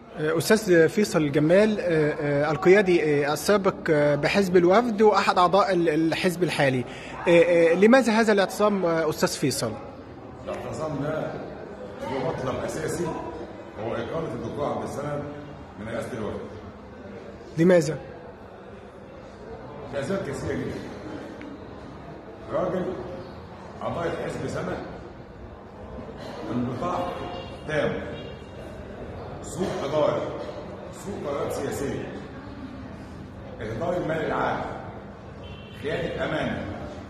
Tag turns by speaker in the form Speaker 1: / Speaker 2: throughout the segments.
Speaker 1: أستاذ فيصل جمال القيادي السابق بحزب الوفد وأحد أعضاء الحزب الحالي لماذا هذا الاعتصام أستاذ فيصل؟
Speaker 2: الاعتصام ده له مطلب أساسي هو إقالة الدكتور عبد السلام من رئاسة الوفد
Speaker 1: لماذا؟
Speaker 2: لأسباب كثيرة جدا راجل قضايا حزب سنة انبطاح تام سوء إدارة سوء قرارات سياسية إهدار المال العام خيانة أمانة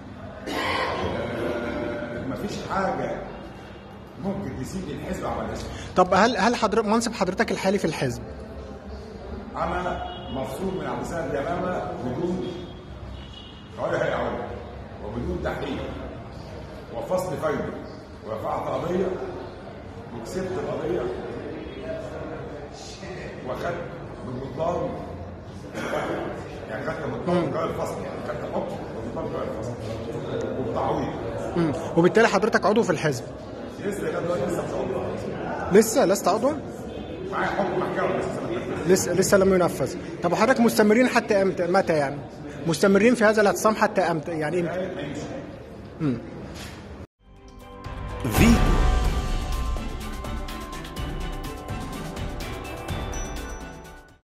Speaker 2: آه، مفيش حاجة ممكن تسيب الحزب عمل اسمه
Speaker 1: طب هل هل حضرتك منصب حضرتك الحالي في الحزب؟
Speaker 2: أنا مفصول من عبد السلام يمامة بدون قرار هيئة عليا وبدون تحقيق وفصل فايدة ورفعت قضية وكسبت القضية واخدت ببطلان يعني خدت ببطلان قرار الفصل يعني خدت حكم ببطلان قرار الفصل وبتعويض
Speaker 1: مم. وبالتالي حضرتك عضو في الحزب
Speaker 2: لسه لغايه دلوقتي لسه مش عضو
Speaker 1: لسه لست عضوا؟
Speaker 2: معايا حكم محكمة بس لسه ما اتنفذش.
Speaker 1: لسه لسه لم ينفذ طب حضرتك مستمرين حتى امتى متى يعني؟ مستمرين في هذا الاعتصام حتى امتى يعني امتى؟
Speaker 2: هيمشي
Speaker 3: في